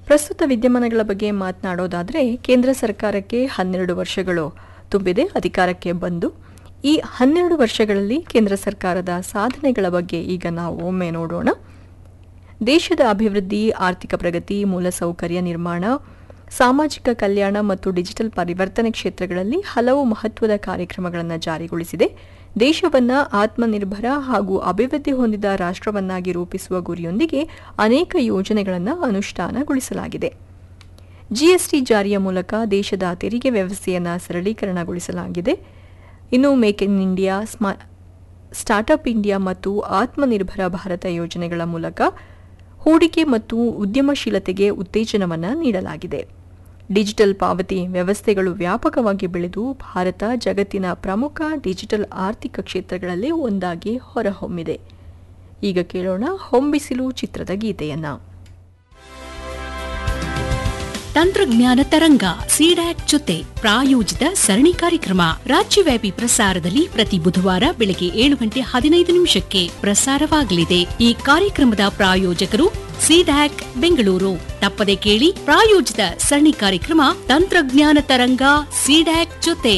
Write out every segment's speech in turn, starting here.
ಪ್ರಸ್ತುತ ವಿದ್ಯಮಾನಗಳ ಬಗ್ಗೆ ಮಾತನಾಡೋದಾದರೆ ಕೇಂದ್ರ ಸರ್ಕಾರಕ್ಕೆ ಹನ್ನೆರಡು ವರ್ಷಗಳು ತುಂಬಿದೆ ಅಧಿಕಾರಕ್ಕೆ ಬಂದು ಈ ಹನ್ನೆರಡು ವರ್ಷಗಳಲ್ಲಿ ಕೇಂದ್ರ ಸರ್ಕಾರದ ಸಾಧನೆಗಳ ಬಗ್ಗೆ ಈಗ ನಾವು ಒಮ್ಮೆ ನೋಡೋಣ ದೇಶದ ಅಭಿವೃದ್ಧಿ ಆರ್ಥಿಕ ಪ್ರಗತಿ ಮೂಲಸೌಕರ್ಯ ನಿರ್ಮಾಣ ಸಾಮಾಜಿಕ ಕಲ್ಯಾಣ ಮತ್ತು ಡಿಜಿಟಲ್ ಪರಿವರ್ತನೆ ಕ್ಷೇತ್ರಗಳಲ್ಲಿ ಹಲವು ಮಹತ್ವದ ಕಾರ್ಯಕ್ರಮಗಳನ್ನು ಜಾರಿಗೊಳಿಸಿದೆ ದೇಶವನ್ನು ಆತ್ಮನಿರ್ಭರ ಹಾಗೂ ಅಭಿವೃದ್ಧಿ ಹೊಂದಿದ ರಾಷ್ಟ್ರವನ್ನಾಗಿ ರೂಪಿಸುವ ಗುರಿಯೊಂದಿಗೆ ಅನೇಕ ಯೋಜನೆಗಳನ್ನು ಅನುಷ್ಠಾನಗೊಳಿಸಲಾಗಿದೆ ಜಿಎಸ್ಟಿ ಜಾರಿಯ ಮೂಲಕ ದೇಶದ ತೆರಿಗೆ ವ್ಯವಸ್ಥೆಯನ್ನು ಸರಳೀಕರಣಗೊಳಿಸಲಾಗಿದೆ ಇನ್ನು ಮೇಕ್ ಇನ್ ಇಂಡಿಯಾ ಸ್ಮಾ ಸ್ಟಾರ್ಟಪ್ ಇಂಡಿಯಾ ಮತ್ತು ಆತ್ಮನಿರ್ಭರ ಭಾರತ ಯೋಜನೆಗಳ ಮೂಲಕ ಹೂಡಿಕೆ ಮತ್ತು ಉದ್ಯಮಶೀಲತೆಗೆ ಉತ್ತೇಜನವನ್ನು ನೀಡಲಾಗಿದೆ ಡಿಜಿಟಲ್ ಪಾವತಿ ವ್ಯವಸ್ಥೆಗಳು ವ್ಯಾಪಕವಾಗಿ ಬೆಳೆದು ಭಾರತ ಜಗತ್ತಿನ ಪ್ರಮುಖ ಡಿಜಿಟಲ್ ಆರ್ಥಿಕ ಕ್ಷೇತ್ರಗಳಲ್ಲಿ ಒಂದಾಗಿ ಹೊರಹೊಮ್ಮಿದೆ ಈಗ ಕೇಳೋಣ ಹೊಂಬಿಸಿಲು ಚಿತ್ರದ ಗೀತೆಯನ್ನ ತಂತ್ರಜ್ಞಾನ ತರಂಗ ಸಿಡ್ಯಾಕ್ ಜೊತೆ ಪ್ರಾಯೋಜಿತ ಸರಣಿ ಕಾರ್ಯಕ್ರಮ ರಾಜ್ಯವ್ಯಾಪಿ ಪ್ರಸಾರದಲ್ಲಿ ಪ್ರತಿ ಬುಧವಾರ ಬೆಳಗ್ಗೆ ಏಳು ಗಂಟೆ ಹದಿನೈದು ನಿಮಿಷಕ್ಕೆ ಪ್ರಸಾರವಾಗಲಿದೆ ಈ ಕಾರ್ಯಕ್ರಮದ ಪ್ರಾಯೋಜಕರು ಸಿಡ್ಯಾಕ್ ಬೆಂಗಳೂರು ತಪ್ಪದೆ ಕೇಳಿ ಪ್ರಾಯೋಜಿತ ಸರಣಿ ಕಾರ್ಯಕ್ರಮ ತಂತ್ರಜ್ಞಾನ ತರಂಗ ಸಿಡ್ಯಾಕ್ ಜೊತೆ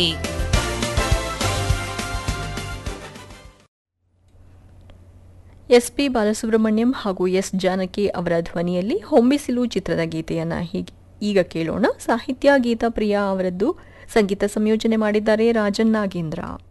ಎಸ್ ಪಿ ಬಾಲಸುಬ್ರಹ್ಮಣ್ಯಂ ಹಾಗೂ ಎಸ್ ಜಾನಕಿ ಅವರ ಧ್ವನಿಯಲ್ಲಿ ಹೊಂಬಿಸಿಲು ಚಿತ್ರದ ಗೀತೆಯನ್ನ ಹೀಗೆ ಈಗ ಕೇಳೋಣ ಸಾಹಿತ್ಯ ಗೀತಾ ಪ್ರಿಯಾ ಅವರದ್ದು ಸಂಗೀತ ಸಂಯೋಜನೆ ಮಾಡಿದ್ದಾರೆ ರಾಜನ್ ನಾಗೇಂದ್ರ